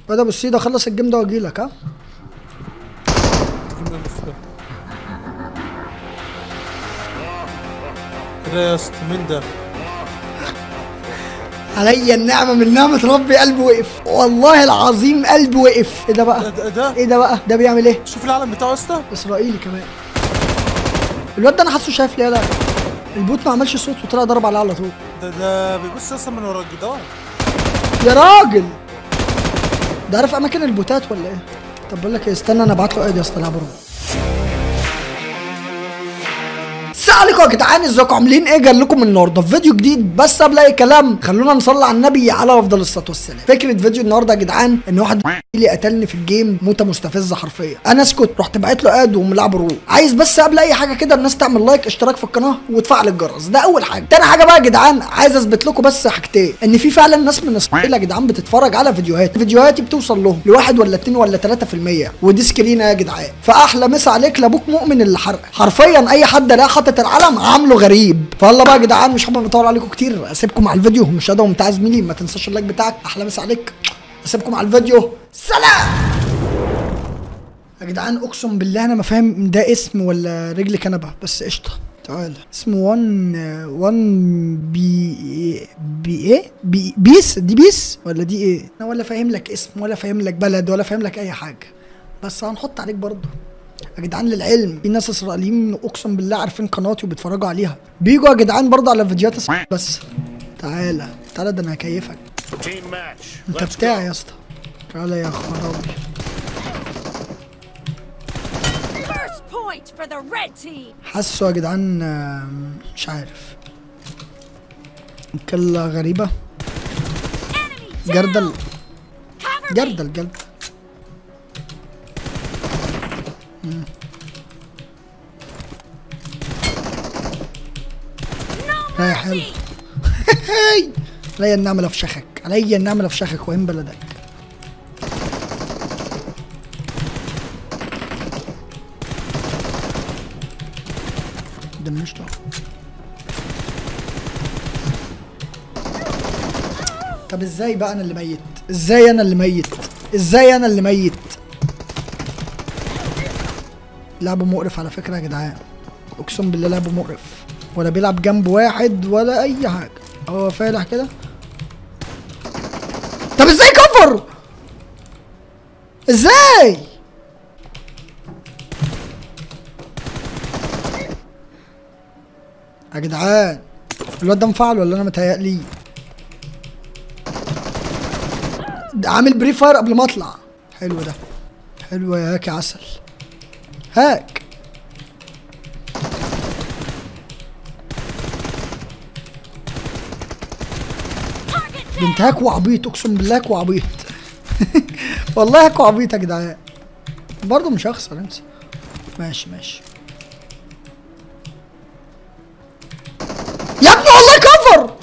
وده بصي ده خلص الجيم ده واجيلك ها الجيم ده مش فاهم. ده يا اسطى مين ده؟ عليا النعمه من نعمه ربي قلبي وقف والله العظيم قلبي وقف ايه ده ده بقى ده, ده. ايه ده بقى ده بيعمل ايه شوف العلم بتاعه يا اسطى اسرائيلي كمان الواد ده انا حاسه شايف ليه لا البوت ما عملش صوت وطلع ضرب عليه على طول ده ده بيبص اصلا من ورا الجدار يا راجل ده عارف اماكن البوتات ولا ايه طب بقول لك ايه استنى انا ابعت له ايدي يا اسطى العب روم السلام عليكم يا جدعان ازيكم عاملين ايه جاي لكم النهارده في فيديو جديد بس قبل اي كلام خلونا نصلي على النبي على افضل الصلاه والسلام فكره فيديو النهارده يا جدعان ان واحد اللي قتلني في الجيم موته مستفزه حرفيا انا اسكت رحت باعت له اد وملعب رو عايز بس قبل اي حاجه كده الناس تعمل لايك اشتراك في القناه وتفعل الجرس ده اول حاجه تاني حاجه بقى يا جدعان عايز اثبت لكم بس حاجتين ان في فعلا ناس من اسرائيل يا جدعان بتتفرج على فيديوهات فيديوهاتي بتوصل لهم لواحد ولا اتنين ولا تلاتة في المية ودي سكرينه يا جدعان فاحلى مسا عليك لابوك مؤمن اللي حرق حرفيا اي حد لا حاطط العلم عامله غريب فيلا بقى يا جدعان مش حابب اطول عليكم كتير اسيبكم على الفيديو مش ادعو بتاع زميلي ما تنساش اللايك بتاعك احلى مسا عليك اسيبكم على الفيديو سلام يا جدعان اقسم بالله انا ما فاهم ده اسم ولا رجل كنبه بس قشطه تعالى اسمه وان وان بي بي ايه بي بيس دي بيس ولا دي ايه انا ولا فاهم لك اسم ولا فاهم لك بلد ولا فاهم لك اي حاجه بس هنحط عليك برضه يا جدعان للعلم في ناس اسرائيليين اقسم بالله عارفين قناتي وبيتفرجوا عليها بيجوا يا جدعان برضه على فيديوهات اس- بس تعالى تعالى ده انا هكيفك Team match. انت Let's بتاعي يا اسطى تعالى يا خرابي First point for the red team. حاسه يا جدعان آم، مش عارف كلة غريبة Enemy down. جردل Cover me. جردل جردل مم. No رايح حلو mercy. هاي عليا النعمة في شخك عليا النعمة في شخك وين بلدك دمشته طب ازاي بقى انا اللي ميت ازاي انا اللي ميت ازاي انا اللي ميت لعبه مقرف على فكرة يا جدعان اقسم بالله لعبه مقرف ولا بيلعب جنب واحد ولا اي حاجة هو فالح كده طب ازاي كفر ازاي يا جدعان الواد ده مفعل ولا انا متهيألي ده عامل بري فاير قبل ما اطلع حلو ده حلو يا هاك يا عسل هاك Target ده انت هاك وعبيط اقسم بالله هاك وعبيط والله هاك وعبيط يا جدعان برضه مش هخسر انسى ماشي ماشي يا ابني والله كفر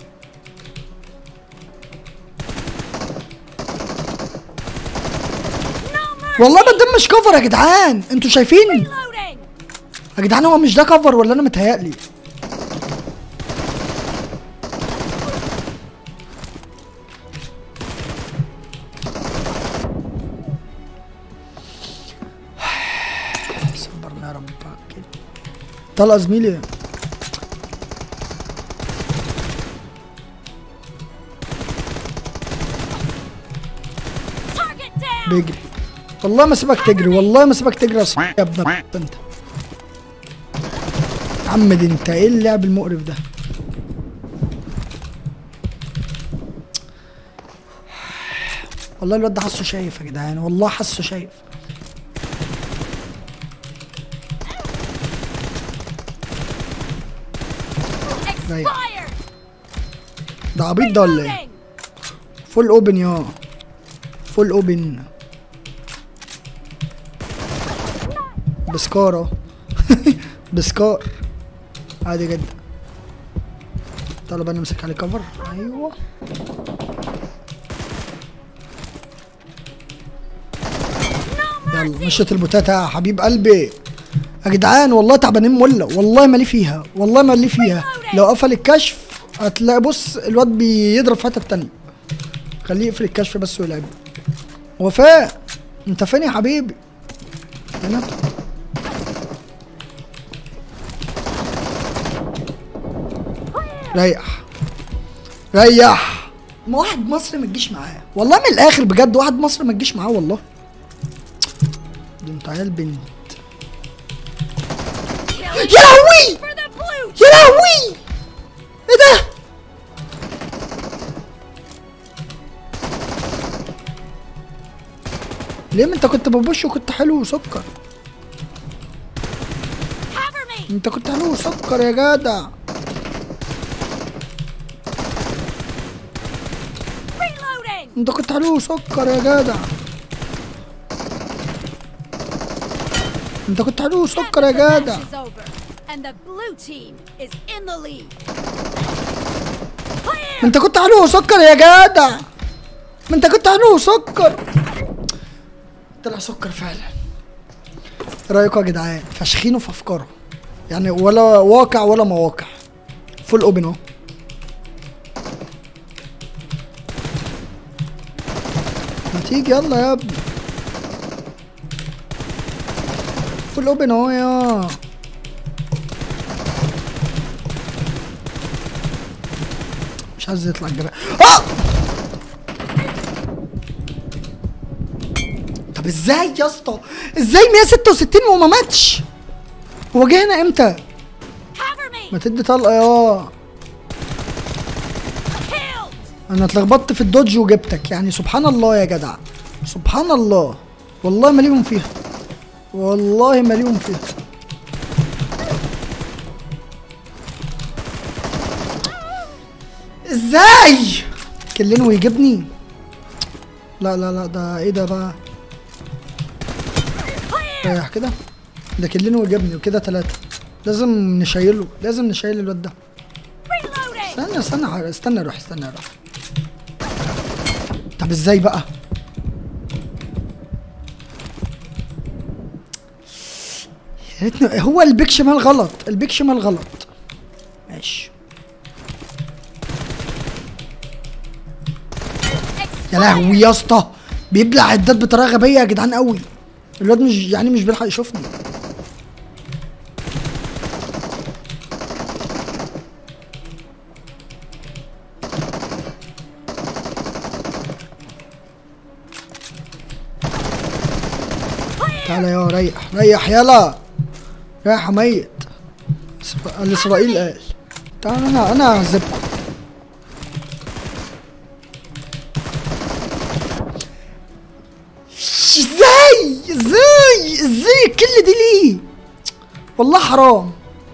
والله ما ده مش كفر يا جدعان انتوا شايفين Loading. يا جدعان هو مش ده كفر ولا انا متهيألي صبرنا يا رب كده طلع زميلي Target down. بيجري والله ما سيبك تجري والله ما سيبك تجري يا ص- يا ابن ال- انت عم دي انت ايه اللعب المقرف ده والله الواد ده حاسه شايف يا جدعان والله حاسه شايف Right. Expired. ده عبيط ده ولا ايه Loading. فول اوبن يا فول اوبن بسكار اهو بسكار عادي جدا تعالوا بقى نمسك عليه كفر ايوه يلا مشيت البوتات يا حبيب قلبي يا جدعان والله تعبانين مله والله مالي فيها والله مالي فيها لو قفل الكشف هتلاقي بص الواد بيضرب في حته تانية خليه يقفل الكشف بس ويلعب وفاء انت فين يا حبيبي هنا ريح ريح ما واحد مصري ما تجيش معاه والله من الاخر بجد واحد مصري ما تجيش معاه والله ده انت عيال بنت يا لهوي For the blue يا لهوي ايه ده ليه ما انت كنت ببش وكنت حلو وسكر Cover me! انت كنت حلو وسكر يا جدع Reloading! انت كنت حلو وسكر يا جدع انت كنت حلو وسكر يا And the جدع match is over, and the blue team is in the lead. Clear! انت كنت حلو وسكر يا جدع ما انت كنت حلو وسكر طلع سكر فعلا ايه رايكم يا جدعان فاشخينه في افكاره يعني ولا واقع ولا مواقع فول اوبن اهو ما تيجي يلا يا ابني فول اوبن اهو يا مش عايز يطلع الجبل اه طب ازاي يا اسطى ازاي 166 وما ماتش هو جه هنا امتى Cover me! ما تدي طلقه يا Killed! انا اتلخبطت في الدوج وجبتك يعني سبحان الله يا جدع سبحان الله والله مليون فيها والله مليون فيها ازاي كلنه ويجيبني لا لا لا ده ايه ده بقى Clear! رايح كده ده كلنه ويجيبني وكده ثلاثة لازم نشيله لازم نشيل الواد ده Reloading! استنى استنى استنى اروح استنى اروح طب ازاي بقى يا ريتني هو البيك شمال غلط البيك شمال غلط ماشي يا لهوي يا اسطى بيبلع عدات بطريقه غبيه يا جدعان قوي الواد مش يعني مش بيلحق يشوفني تعالى يا ريح ريح يلا ريح يا ميت إسرا- الاسرائيل قال تعالى انا انا اعذبكم ازاي ازاي ازاي الكل دي ليه والله حرام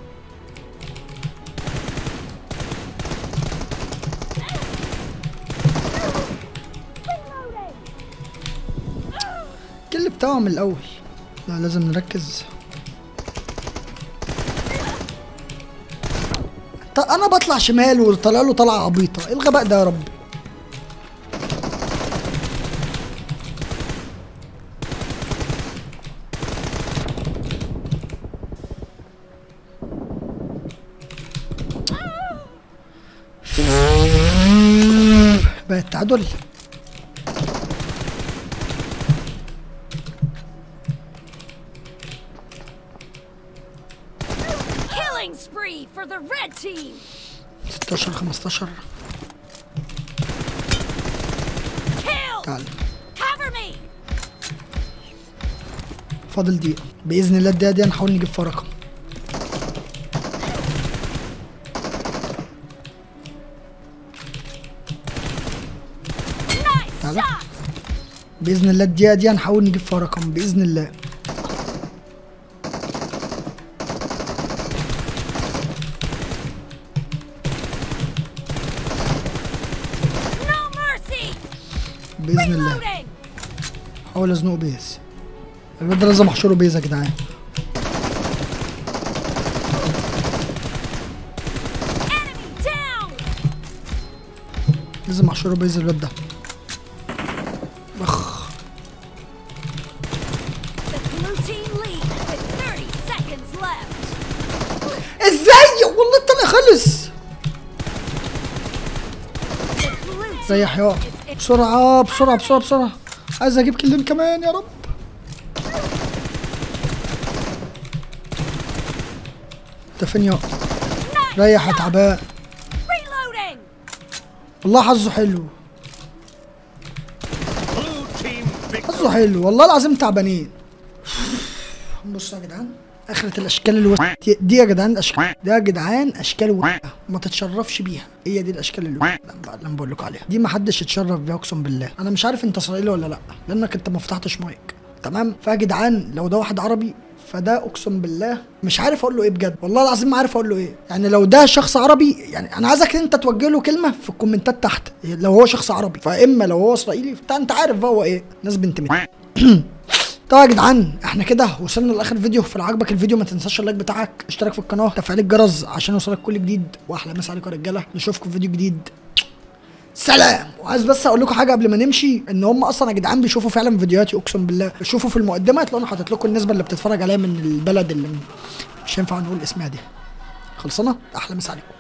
الكل بتاعه من الاول لا لازم نركز طب انا بطلع شمال وطلع له طلعه عبيطه ايه الغباء ده يا رب بقى التعادل Killing spree for the red team! 16 15 Kill! تعال Cover me! فاضل دقيقة بإذن الله الدقيقة دي هنحاول نجيب فيها رقم Nice تعالى. shot! بإذن الله الدقيقة دي هنحاول نجيب فيها رقم بإذن الله No mercy! بإذن الله Reloading! حاول أزنقه بيز الواد ده لازم أحشره بيز يا جدعان Enemy down! لازم أحشره بيز الواد ده أخ The blue team leads with 30 seconds left. إزاي والله الطلق خلص The blue team ريح يا is in بسرعة بسرعة بسرعة بسرعة عايز اجيب كلين كمان يا رب انت فين يا ريح يا تعبان Reloading! والله حظه حلو Blue team victory. حظه حلو والله العظيم تعبانين بصوا يا جدعان اخرة الاشكال الوسخة دي يا جدعان اشكال ده يا جدعان اشكال وسخة ما تتشرفش بيها هي دي الاشكال اللي اللي انا بقول لكم عليها دي ما حدش يتشرف بيها اقسم بالله انا مش عارف انت اسرائيلي ولا لا لانك انت ما فتحتش مايك تمام فيا جدعان لو ده واحد عربي فده اقسم بالله مش عارف اقول له ايه بجد والله العظيم ما عارف اقول له ايه يعني لو ده شخص عربي يعني انا عايزك انت توجه له كلمه في الكومنتات تحت لو هو شخص عربي فاما لو هو اسرائيلي فانت انت عارف بقى هو ايه ناس بنت مت طبعا يا جدعان احنا كده وصلنا لاخر الفيديو فلو عجبك الفيديو ما تنساش اللايك بتاعك اشترك في القناه تفعيل الجرس عشان يوصلك كل جديد واحلى مسا عليكم يا رجاله نشوفكم في فيديو جديد سلام وعايز بس اقول لكم حاجه قبل ما نمشي ان هم اصلا يا جدعان بيشوفوا فعلا فيديوهاتي اقسم بالله بيشوفوا في المقدمه هتلاقوا انا حاطط لكم النسبه اللي بتتفرج عليها من البلد اللي مش هينفع نقول اسمها دي خلصنا احلى مسا عليكم